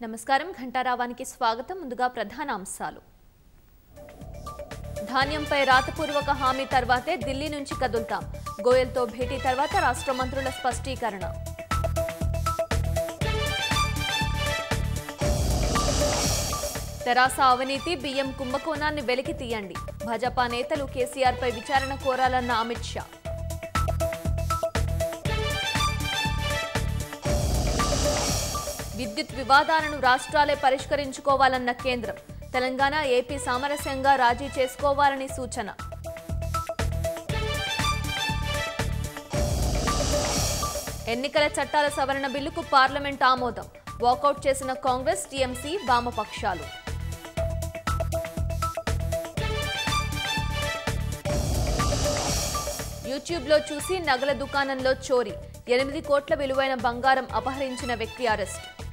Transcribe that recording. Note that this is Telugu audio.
నమస్కారం ఘంటారావానికి స్వాగతం ముందుగా ప్రధాన అంశాలు ధాన్యంపై రాతపూర్వక హామీ తర్వాతే ఢిల్లీ నుంచి కదులుతాం గోయల్తో భేటీ తర్వాత రాష్ట్ర మంత్రుల స్పష్టీకరణ తెరాస అవినీతి బియ్యం కుంభకోణాన్ని వెలికి తీయండి భాజపా నేతలు కేసీఆర్పై విచారణ కోరాలన్న అమిత్ షా విద్యుత్ వివాదాలను రాష్ట్రాలే పరిష్కరించుకోవాలన్న కేంద్రం తెలంగాణ ఏపీ సామరస్యంగా రాజీ చేసుకోవాలని సూచన ఎన్నికల చట్టాల సవరణ బిల్లుకు పార్లమెంట్ ఆమోదం వాకౌట్ చేసిన కాంగ్రెస్ టీఎంసీ వామపక్షాలు యూట్యూబ్లో చూసి నగల దుకాణంలో చోరీ ఎనిమిది కోట్ల విలువైన బంగారం అపహరించిన వ్యక్తి అరెస్ట్